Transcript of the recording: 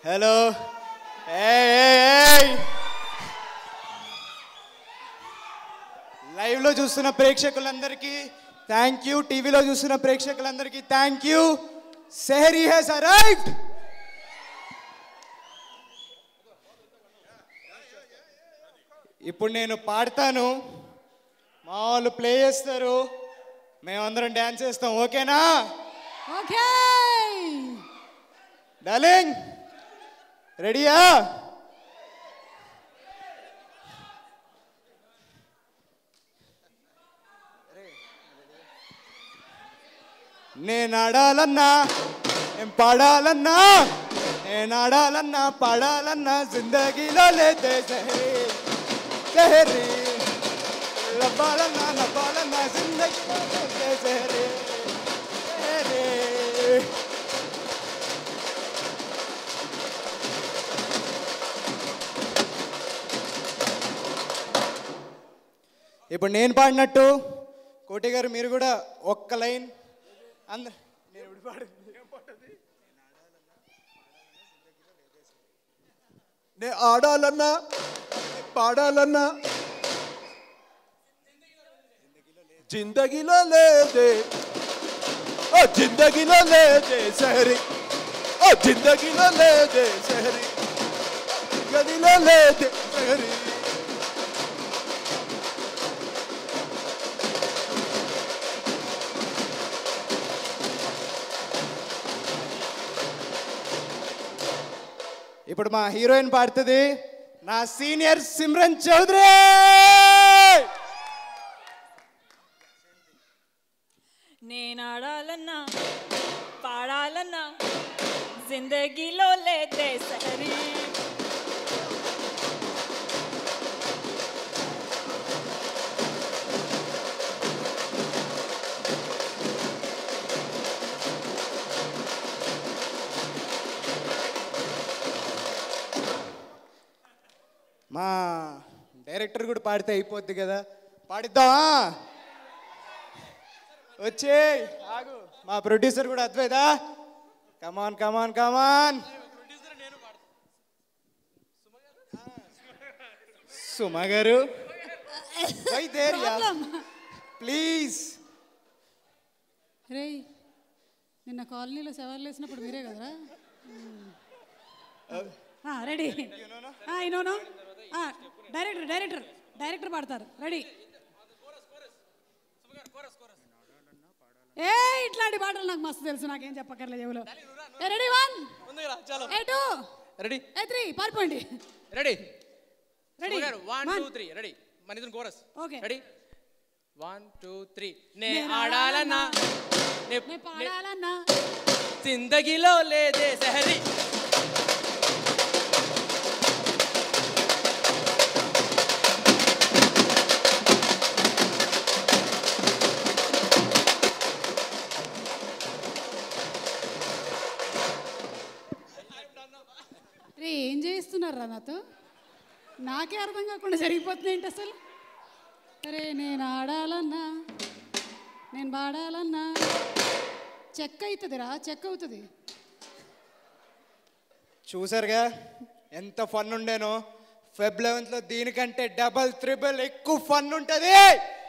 hello ఏయ్ live లో చూస్తున్న ప్రేక్షకులందరికీ థ్యాంక్ యూ టీవీలో చూస్తున్న ప్రేక్షకులందరికీ thank you Sehari he's arrived ఇప్పుడు నేను పాడతాను మా వాళ్ళు ప్లే చేస్తారు మేమందరం డ్యాన్స్ చేస్తాం ఓకేనా ఓకే డార్లింగ్ రెడీయా నేను ఆడాలన్నా నేను పాడాలన్నా నేను ఆడాలన్నా పాడాలన్నా జిందగీలో లేతే సెహరీ సెహరీ లవ్వాలన్నా నవ్వాలన్నా జిందగీలో లేతే సెహరీ సెహరీ ఇప్పుడు నేను పాడినట్టు కోటి గారు మీరు కూడా ఒక్క లైన్ అంద నేను ఇప్పుడు పాడు నే ఆడాలన్నా నే పాడాలన్నా జిందగీలో లేదే ఓ జిందగీలో లేదే సహరి ఓ జిందగీలో లేదే సహరి గదిలో లేదే సహరి ఇప్పుడు మా హీరోయిన్ పాడుతుంది నా సీనియర్ సిమ్రన్ చౌదరి నేను ఆడాలన్నా పాడాలన్నా జిందగీలో లేదే సరి మా డైరెక్టర్ కూడా పాడితే అయిపోద్ది కదా పాడిద్దామా వచ్చే ఆగు మా ప్రొడ్యూసర్ కూడా అద్వైతా కమాన్ కమాన్ కమాన్ సుమ గారు ప్లీజ్ రే నిన్న కాలనీలో శవాలు వేసినప్పుడు మీరే కదరా రెడీ ఇనోనో డైరెక్టర్ డైరెక్టర్ డైరెక్టర్ పాడతారు రెడీ ఏ ఇట్లాంటి పాటలు నాకు మస్తు తెలుసు నాకేం చెప్పక్కర్లేదు చెవులో ఏ రెడీ వన్ ఏ టూ రెడీ ఏ త్రీ పారిపోండి ready ready one two three ready మన ఇద్దరు chorus okay ready one two three నే నేను ఆడాలన్నా నే నేను పాడాలన్నా జిందగీలో లేదే సహరి రే ఏం చేస్తున్నారా నాతో నాకే అర్థం కాకుండా జరిగిపోతుంది ఏంటి అసలు అరే నేను ఆడాలన్నా నేను పాడాలన్నా చెక్క అవుతుందిరా చెక్క అవుతుంది చూసారుగా ఎంత ఫన్ ఉండేనో ఫెబ్ లెవెన్త్ లో దీనికంటే డబల్ త్రిబుల్ ఎక్కువ ఫన్ ఉంటది